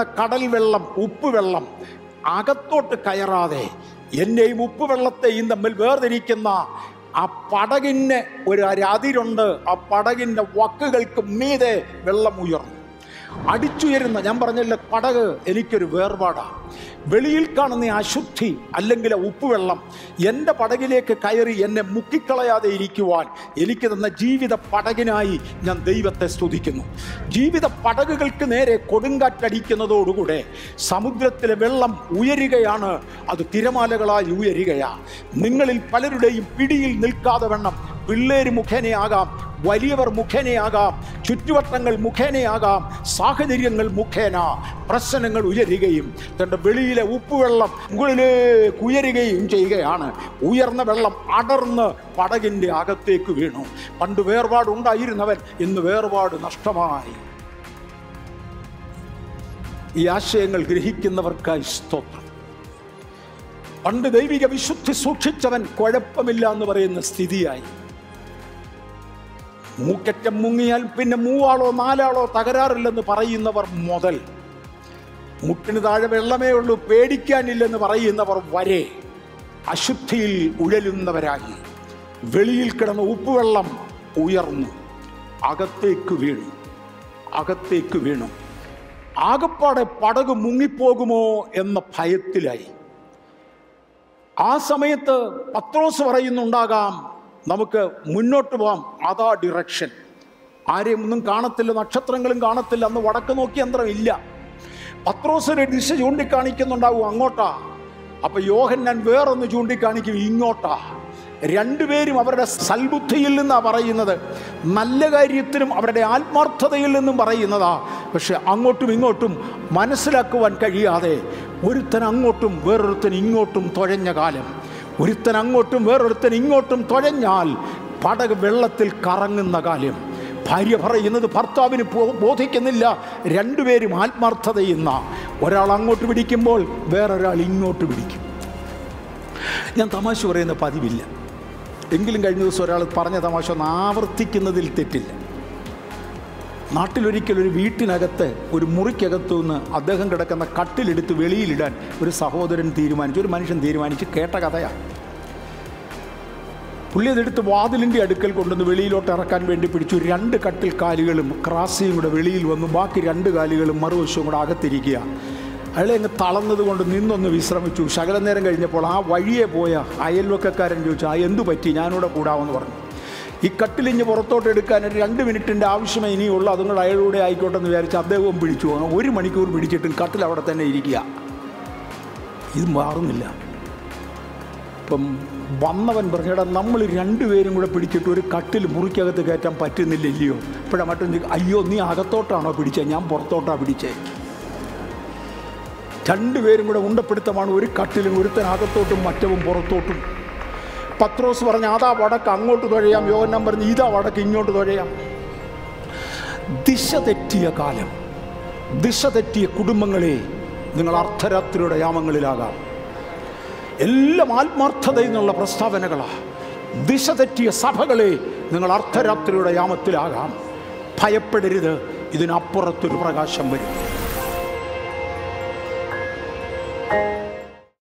കിടക്കുന്ന കടൽ വെള്ളം ഉപ്പ് വെള്ളം അകത്തോട്ട് കയറാതെ എന്നെയും ഉപ്പ് വെള്ളത്തെയും തമ്മിൽ വേർതിരിക്കുന്ന ആ പടകിന് ഒരു അതിരുണ്ട് ആ പടകിൻ്റെ വക്കുകൾക്ക് മീതെ വെള്ളം ഉയർന്നു അടിച്ചുയരുന്ന ഞാൻ പറഞ്ഞില്ല പടക് എനിക്കൊരു വേർപാടാണ് വെളിയിൽ കാണുന്ന ഈ അശുദ്ധി അല്ലെങ്കിൽ ആ ഉപ്പുവെള്ളം എൻ്റെ പടകിലേക്ക് കയറി എന്നെ മുക്കിക്കളയാതെ ഇരിക്കുവാൻ എനിക്ക് തന്ന ജീവിത പടകിനായി ഞാൻ ദൈവത്തെ സ്തുതിക്കുന്നു ജീവിത പടകുകൾക്ക് നേരെ കൊടുങ്കാറ്റടിക്കുന്നതോടുകൂടെ സമുദ്രത്തിലെ വെള്ളം ഉയരുകയാണ് അത് തിരമാലകളായി ഉയരുകയാണ് നിങ്ങളിൽ പലരുടെയും പിടിയിൽ നിൽക്കാതെ വണ്ണം പിള്ളേര് മുഖേനയാകാം വലിയവർ മുഖേനയാകാം ചുറ്റുവട്ടങ്ങൾ മുഖേനയാകാം സാഹചര്യങ്ങൾ മുഖേന പ്രശ്നങ്ങൾ ഉയരുകയും തൻ്റെ വെളിയിലെ ഉപ്പുവെള്ളം മുകളിലേക്ക് ഉയരുകയും ചെയ്യുകയാണ് ഉയർന്ന വെള്ളം അടർന്ന് പടകിൻ്റെ അകത്തേക്ക് വീണു പണ്ട് വേർപാടുണ്ടായിരുന്നവൻ ഇന്ന് വേർപാട് നഷ്ടമായി ഈ ആശയങ്ങൾ ഗ്രഹിക്കുന്നവർക്കായി സ്തോത്രം പണ്ട് ദൈവിക വിശുദ്ധി സൂക്ഷിച്ചവൻ കുഴപ്പമില്ല എന്ന് പറയുന്ന സ്ഥിതിയായി മൂക്കറ്റം മുങ്ങിയാൽ പിന്നെ മൂവാളോ നാലാളോ തകരാറില്ലെന്ന് പറയുന്നവർ മുതൽ മുട്ടിന് താഴെ വെള്ളമേ ഉള്ളൂ പേടിക്കാനില്ലെന്ന് പറയുന്നവർ വരെ അശുദ്ധിയിൽ ഉഴലുന്നവരായി വെളിയിൽ കിടന്ന ഉപ്പുവെള്ളം ഉയർന്നു അകത്തേക്ക് വീണു അകത്തേക്ക് വീണു ആകപ്പാടെ പടക് മുങ്ങിപ്പോകുമോ എന്ന ഭയത്തിലായി ആ സമയത്ത് പത്രോസ് പറയുന്നുണ്ടാകാം നമുക്ക് മുന്നോട്ട് പോകാം അതാ ഡിറക്ഷൻ ആരെയും ഒന്നും കാണത്തില്ല നക്ഷത്രങ്ങളും കാണത്തില്ല അന്ന് വടക്ക് നോക്കി യന്ത്രം ഇല്ല പത്രോസിന് ദിശ ചൂണ്ടിക്കാണിക്കുന്നുണ്ടാവും അങ്ങോട്ടാ അപ്പൊ യോഹന്നാൻ വേറൊന്ന് ചൂണ്ടിക്കാണിക്കും ഇങ്ങോട്ടാ രണ്ടുപേരും അവരുടെ സൽബുദ്ധിയിൽ നിന്നാ പറയുന്നത് നല്ല കാര്യത്തിനും അവരുടെ ആത്മാർത്ഥതയിൽ നിന്നും പറയുന്നതാ പക്ഷെ അങ്ങോട്ടും ഇങ്ങോട്ടും മനസ്സിലാക്കുവാൻ കഴിയാതെ ഒരുത്തൻ അങ്ങോട്ടും വേറൊരുത്തൻ ഇങ്ങോട്ടും തുഴഞ്ഞ കാലം ഒരുത്തൻ അങ്ങോട്ടും വേറൊരുത്തൻ ഇങ്ങോട്ടും തുഴഞ്ഞാൽ പടക് വെള്ളത്തിൽ കറങ്ങുന്ന കാലം ഭാര്യ പറയുന്നത് ഭർത്താവിന് ബോ- ബോധിക്കുന്നില്ല രണ്ടുപേരും ആത്മാർത്ഥത ചെയ്യുന്ന ഒരാൾ അങ്ങോട്ട് പിടിക്കുമ്പോൾ വേറൊരാൾ ഇങ്ങോട്ട് പിടിക്കും ഞാൻ തമാശ പറയുന്ന പതിവില്ല എങ്കിലും കഴിഞ്ഞ ദിവസം ഒരാൾ പറഞ്ഞ തമാശ ഒന്ന് ആവർത്തിക്കുന്നതിൽ തെറ്റില്ല നാട്ടിലൊരിക്കൽ ഒരു വീട്ടിനകത്ത് ഒരു മുറിക്കകത്തു നിന്ന് അദ്ദേഹം കിടക്കുന്ന കട്ടിലെടുത്ത് വെളിയിലിടാൻ ഒരു സഹോദരൻ തീരുമാനിച്ചു ഒരു മനുഷ്യൻ തീരുമാനിച്ച് കേട്ട കഥയാണ് പുള്ളി അതെടുത്ത് വാതിലിൻ്റെ അടുക്കൽ കൊണ്ടുവന്ന് വെളിയിലോട്ട് ഇറക്കാൻ വേണ്ടി പിടിച്ചു രണ്ട് കട്ടിൽ കാലുകളും ക്രാസിയും കൂടെ വെളിയിൽ വന്നു ബാക്കി രണ്ട് കാലുകളും മറുവശവും കൂടെ അകത്തിരിക്കുക അയാളെ അങ്ങ് തളർന്നത് കൊണ്ട് നിന്നൊന്ന് വിശ്രമിച്ചു ശകല നേരം കഴിഞ്ഞപ്പോൾ ആ വഴിയെ പോയ അയൽവക്കക്കാരൻ ചോദിച്ചു ആ എന്തു പറ്റി ഞാനിവിടെ കൂടാമെന്ന് പറഞ്ഞു ഈ കട്ടിലിഞ്ഞ് പുറത്തോട്ട് എടുക്കാൻ ഒരു രണ്ട് മിനിറ്റിൻ്റെ ആവശ്യമേ ഇനിയുള്ളൂ അതും കൂടെ അയാളുടെ ആയിക്കോട്ടെ എന്ന് വിചാരിച്ച് അദ്ദേഹവും പിടിച്ചു അങ്ങ് ഒരു മണിക്കൂർ പിടിച്ചിട്ടും കട്ടിൽ അവിടെ തന്നെ ഇരിക്കുക ഇത് മാറുന്നില്ല ഇപ്പം വന്നവൻ പറഞ്ഞടാ നമ്മൾ രണ്ടുപേരും കൂടെ പിടിച്ചിട്ട് ഒരു കട്ടിൽ മുറിക്കകത്ത് കയറ്റാൻ പറ്റുന്നില്ലല്ലയോ ഇപ്പോഴാ മറ്റും ചോദിക്കും, അയ്യോ നീ അകത്തോട്ടാണോ പിടിച്ചത് ഞാൻ പുറത്തോട്ടാ പിടിച്ചേ രണ്ടുപേരും കൂടെ ഉണ്ടപ്പെടുത്തമാണ് ഒരു കട്ടിലും ഒരുത്തൻ അകത്തോട്ടും മറ്റവും പുറത്തോട്ടും പത്രോസ് പറഞ്ഞ അതാ വടക്ക് അങ്ങോട്ട് തുഴയാം യോഹന്നാൻ പറഞ്ഞ് ഇതാ വടക്ക് ഇങ്ങോട്ട് തുഴയാം ദിശ തെറ്റിയ കാലം ദിശ തെറ്റിയ കുടുംബങ്ങളെ നിങ്ങൾ അർദ്ധരാത്രിയുടെ യാമങ്ങളിലാകാം എല്ലാം ആത്മാർത്ഥതയിൽ നിന്നുള്ള പ്രസ്താവനകളാണ് ദിശ തെറ്റിയ സഭകളെ നിങ്ങൾ അർദ്ധരാത്രിയുടെ യാമത്തിലാകാം ഭയപ്പെടരുത് ഇതിനപ്പുറത്തൊരു പ്രകാശം വരും